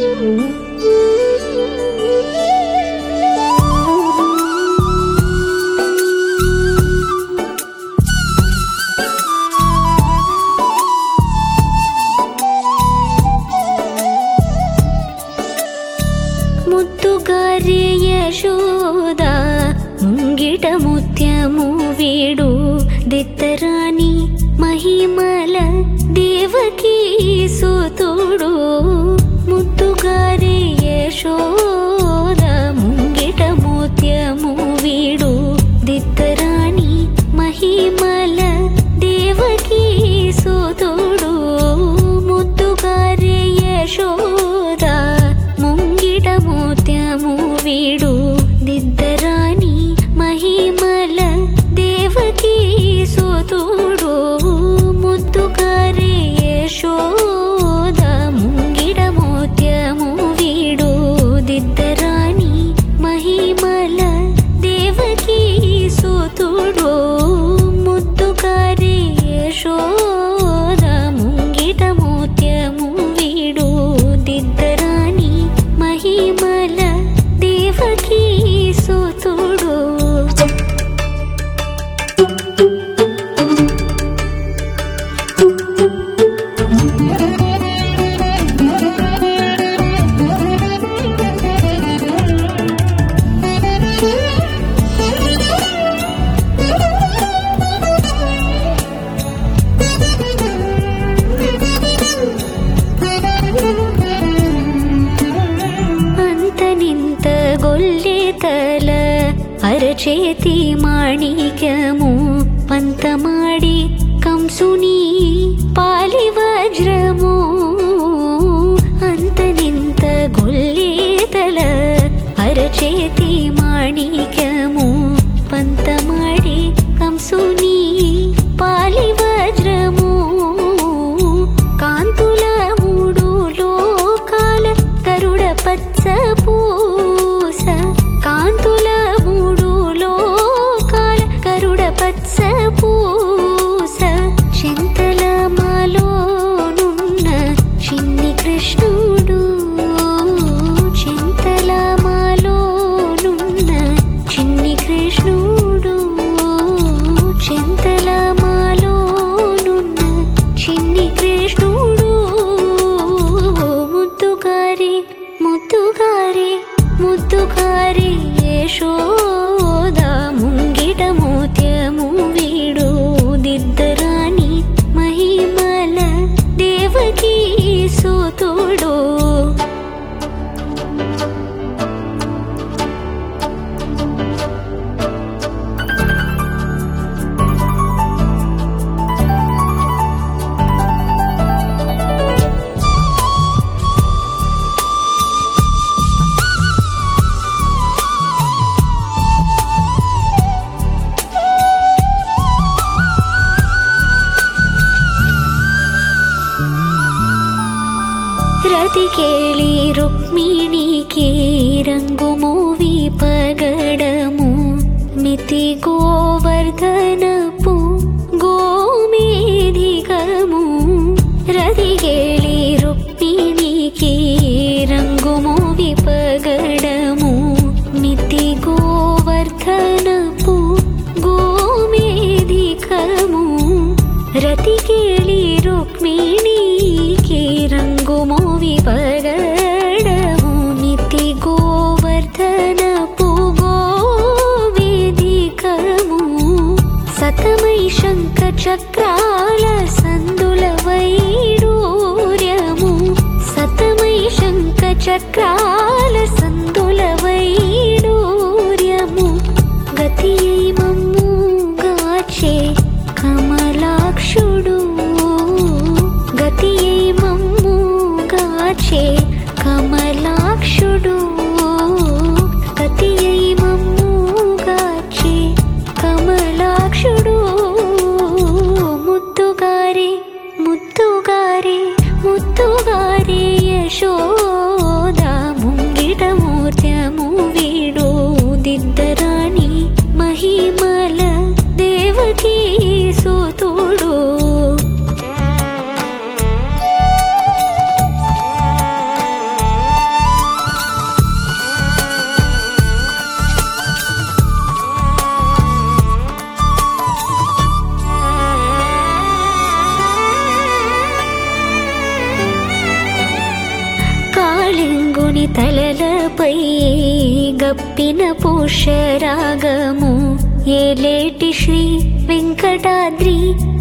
ముద్దుగారి యశోద ముంగిట ముత్యము వీడు దిత్తరాని మహిమల దేవకీ సుతుడు ముద్దుగారి యశోద ముంగిట ముత్యము వీడు దిత్తరాని మహిమల దేవకీ సుతుడు ముద్దుగారి యశోద ముంగిట ముత్యము వీడు దిద్దరాని మహిమల దేవకీ సుతుడు ముద్దుగారి యశోద ముంగిట ముత్యము వీడు దిద్దరాని మహిమల దేవకీ సుతుడు ముద్దుగారి యశోద ముంగిట ముత్యము వీడు దిద్దరాని మహిమల దేవకీ సుతుడు అంత నింత గొల్లె తల అరచేతి మాణిక్యము పంతమాడి కంసుని పాలి వజ్రము అంత నింత గొల్లె తల అరచేతి మాణిక్యము పంతమాడి కంసుని పాలి వజ్రము కాంతుల మూడు లోకాల గరుడ పచ్చ పూస కాంతుల మూడు లోకాల గరుడ పచ్చ పూస చింతల మాలోనున్న చిన్ని కృష్ణుడు చింతల మాలోనున్న చిన్ని కృష్ణుడు చింతల మాలోనున్న చిన్ని కృష్ణుడు ముద్దుగారి ముద్దుగారి ముద్దుగారి యశోద ముంగిట మోత్యము వీడు దిద్దరాని మహిమల దేవకీ సుతుడు రతి కేళి రుక్మిణికి రంగు మూవి పగడము మితి గోవర్ధనపు గోమేధికము రతి కేళి రుక్మిణికి రంగు మూవి పగడము మితి గోవర్ధనపు గోమేధికము రతి కేళి రుక్మిణికి రంగు మోవి పగడము నితి గోవర్ధనపు గోవేదికము సతమై శంఖ చక్రాల సందుల వైడూర్యము సతమై శంఖ చక్రాల సందుల వైడూర్యము గతి మమ్ము గాచే కమలాక్షుడు గతి మమ్ము గాచే కమలాక్షుడు గతి మమ్ము గాచే కమలాక్షుడు ముద్దుగారి ముద్దుగారి ముద్దుగారి యశోద ముంగిట మూర్త్యము వీడు దిద్దరాని మహిమల దేవకీ సుతుడు కాళింగుని తలలపై గప్పిన పుష్యరాగము ఏలేటి శ్రీ వెంకటాద్రి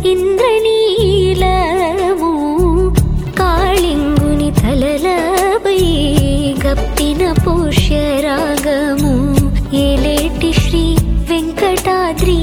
ఇంద్రనీలము కాళింగుని తలలపై గప్పిన పుష్యరాగము ఏలేటి శ్రీ వెంకటాద్రి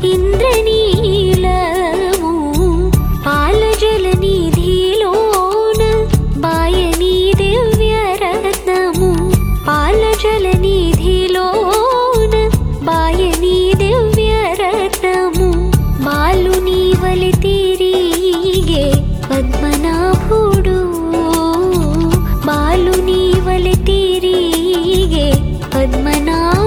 ఇంద్రనీలము పాలజల నిధిలోన బాయని దివ్యరత్నము పాలజల నిధిలోన బాయని దివ్యరత్నము బాలుని వలి తిరిగే పద్మనాభుడు బాలుని వలి తిరిగే పద్మనాభుడు